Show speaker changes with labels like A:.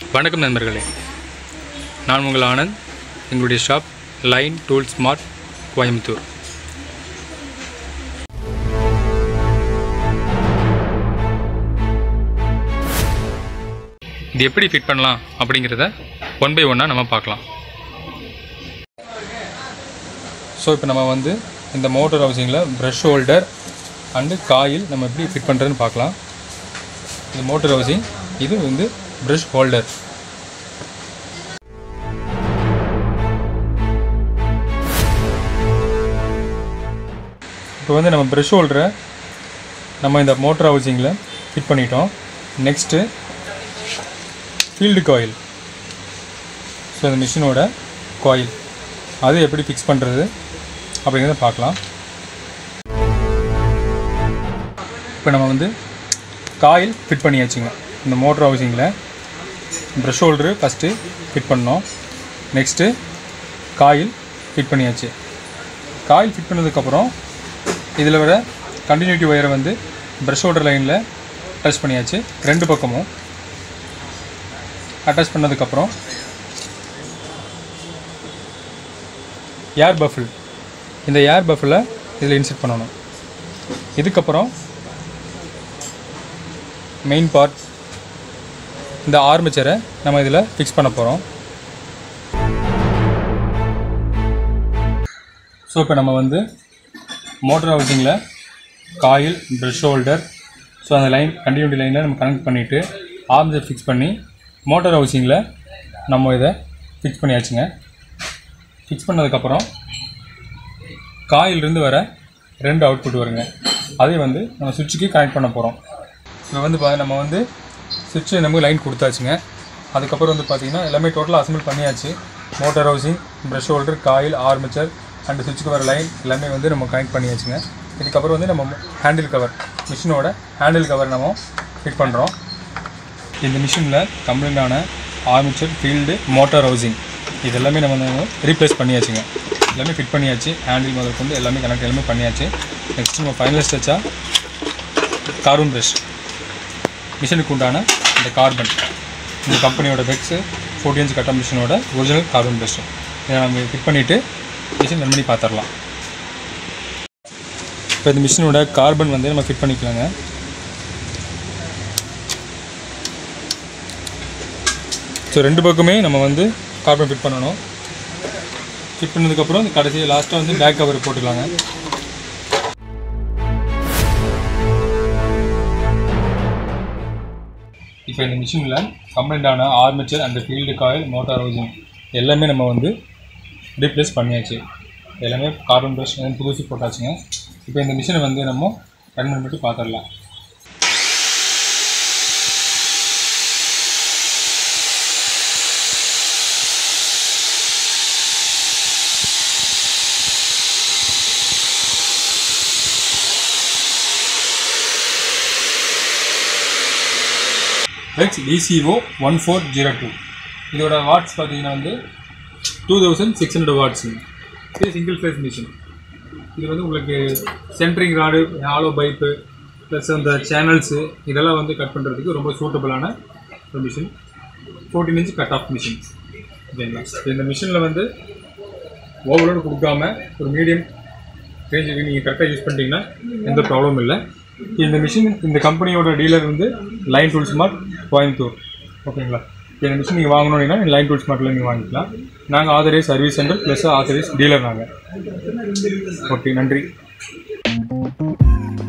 A: வணக்கம் நண்பர்களே நான் உங்கள் ஆனந்த் எங்களுடைய shop line tool smart Coimbatore இது எப்படி ஃபிட் பண்ணலாம் அப்படிங்கிறத ஒன் பை ஒன்னாக நம்ம பார்க்கலாம் ஸோ இப்போ நம்ம வந்து இந்த மோட்டர் ஹவுசிங்கில் ப்ரஷ் ஹோல்டர் அண்டு காயில் நம்ம எப்படி ஃபிட் பண்ணுறதுன்னு பார்க்கலாம் இது மோட்டர் ஹவுசிங் இது வந்து ப்ரஷ் ஹோல்டர் இப்போ வந்து நம்ம ப்ரஷ் ஹோல்டரை நம்ம இந்த மோட்டர் ஹவுசிங்கில் ஃபிட் பண்ணிட்டோம் நெக்ஸ்ட்டு ஃபீல்டு காயில் ஸோ இந்த மிஷினோட காயில் அது எப்படி ஃபிக்ஸ் பண்ணுறது அப்படிங்கிறத பார்க்கலாம் இப்போ நம்ம வந்து காயில் ஃபிட் பண்ணியாச்சுங்க இந்த மோட்டர் ஹவுசிங்கில் ப்ரஷ் ஹோல்டரு ஃபஸ்ட்டு ஃபிட் பண்ணோம் நெக்ஸ்ட்டு காயில் ஃபிட் பண்ணியாச்சு காயில் ஃபிட் பண்ணதுக்கப்புறம் இதில் வர கண்டினியூட்டி ஒயரை வந்து ப்ரஷ் ஹோல்டர் லைனில் அட்டாச் பண்ணியாச்சு ரெண்டு பக்கமும் அட்டாச் பண்ணதுக்கப்புறம் ஏர் பஃபில் இந்த ஏர் பஃபில் இதில் இன்செர்ட் பண்ணணும் இதுக்கப்புறம் மெயின் பார்ட் இந்த ஆர்மிச்சரை நம்ம இதில் ஃபிக்ஸ் பண்ண போகிறோம் ஸோ இப்போ நம்ம வந்து மோட்டர் ஹவுசிங்கில் காயில் ப்ரஷ் ஹோல்டர் ஸோ அந்த லைன் கண்டினியூட்டி லைனில் நம்ம கனெக்ட் பண்ணிவிட்டு ஆர்மிச்சர் ஃபிக்ஸ் பண்ணி மோட்டர் ஹவுசிங்கில் நம்ம இதை ஃபிக்ஸ் பண்ணியாச்சுங்க ஃபிக்ஸ் பண்ணதுக்கப்புறம் காயிலிருந்து வர ரெண்டு அவுட்புட் வருங்க அதை வந்து நம்ம சுவிட்சுக்கு கனெக்ட் பண்ண போகிறோம் இப்போ வந்து பா நம்ம வந்து சுவிட்சு நமக்கு லைன் கொடுத்தாச்சுங்க அதுக்கப்புறம் வந்து பார்த்திங்கன்னா எல்லாமே டோட்டலாக அசம்பிள் பண்ணியாச்சு motor housing brush holder coil armature and சுவிட்சுக்கு வர லைன் எல்லாமே வந்து நம்ம கனெக்ட் பண்ணியாச்சுங்க இதுக்கப்புறம் வந்து நம்ம ஹேண்டில் கவர் மிஷினோட ஹேண்டில் கவர் நம்ம ஃபிட் பண்ணுறோம் இந்த மிஷினில் கம்ப்ளைண்டான ஆர்மிச்சர் ஃபீல்டு மோட்டார் ஹவுசிங் இது எல்லாமே நம்ம வந்து ரீப்ளேஸ் பண்ணியாச்சுங்க எல்லாமே ஃபிட் பண்ணியாச்சு ஹேண்டில் முதல் கொண்டு எல்லாமே கனெக்ட் எல்லாமே பண்ணியாச்சு நெக்ஸ்ட் நம்ம ஃபைனல் ஸ்டெச்சாக கார்பன் ப்ரஷ் மிஷினுக்கு உண்டான இந்த கார்பன் இந்த கம்பெனியோட பெக்ஸு ஃபோர்ட்டி இன்ச் கட்ட மிஷினோட ஒரிஜினல் கார்பன் ப்ரஷ் இதை நம்ம ஃபிட் பண்ணிவிட்டு மிஷின் ரன் பண்ணி பார்த்துடலாம் இப்போ இந்த மிஷினோட கார்பன் வந்து நம்ம ஃபிட் பண்ணிக்கலாங்க ஸோ ரெண்டு பக்கமே நம்ம வந்து கார்பன் ஃபிட் பண்ணணும் ஃபிட் பண்ணதுக்கப்புறம் இந்த கடைசி லாஸ்ட்டாக வந்து பேக் கவர் போட்டுக்கலாங்க இப்போ இந்த மிஷினில் கம்ப்ளைண்டான armature and field coil motor housing எல்லாமே நம்ம வந்து ரீப்ளேஸ் பண்ணியாச்சு எல்லாமே கார்பன் ப்ரஷ் புதுசு போட்டாச்சுங்க இப்போ இந்த மிஷினை வந்து நம்ம ரன் பண்ணிட்டு பார்த்துடலாம் X DCO one four zero two இதோட வாட்ஸ் பார்த்தீங்கன்னா வந்து டூ தௌசண்ட் சிக்ஸ் ஹண்ட்ரட் வாட்ஸுங்க இது சிங்கிள் ஃபேஸ் மிஷின் இது வந்து உங்களுக்கு centering rod hollow pipe plus அந்த சேனல்ஸு இதெல்லாம் வந்து கட் பண்ணுறதுக்கு ரொம்ப சூட்டபுளான ஒரு machine fourteen inch cut off machine ஓகேங்களா இந்த மிஷினில் வந்து ஓவர்லோடு கொடுக்காம ஒரு மீடியம் ரேஞ்சுக்கு நீங்கள் கரெக்டாக யூஸ் பண்ணிட்டீங்கன்னா எந்த ப்ராப்ளமும் இல்லை இந்த மிஷின் இந்த கம்பெனியோட டீலர் வந்து லைன் டூல் ஸ்மார்ட் கோயம்புத்தூர் ஓகேங்களா இந்த மிஷின் நீங்கள் வாங்கணும்னா லைன் டூல் ஸ்மார்ட்டில் நீங்கள் வாங்கிக்கலாம் நாங்கள் authorised service centre plus authorised dealer நாங்கள் ஓகே நன்றி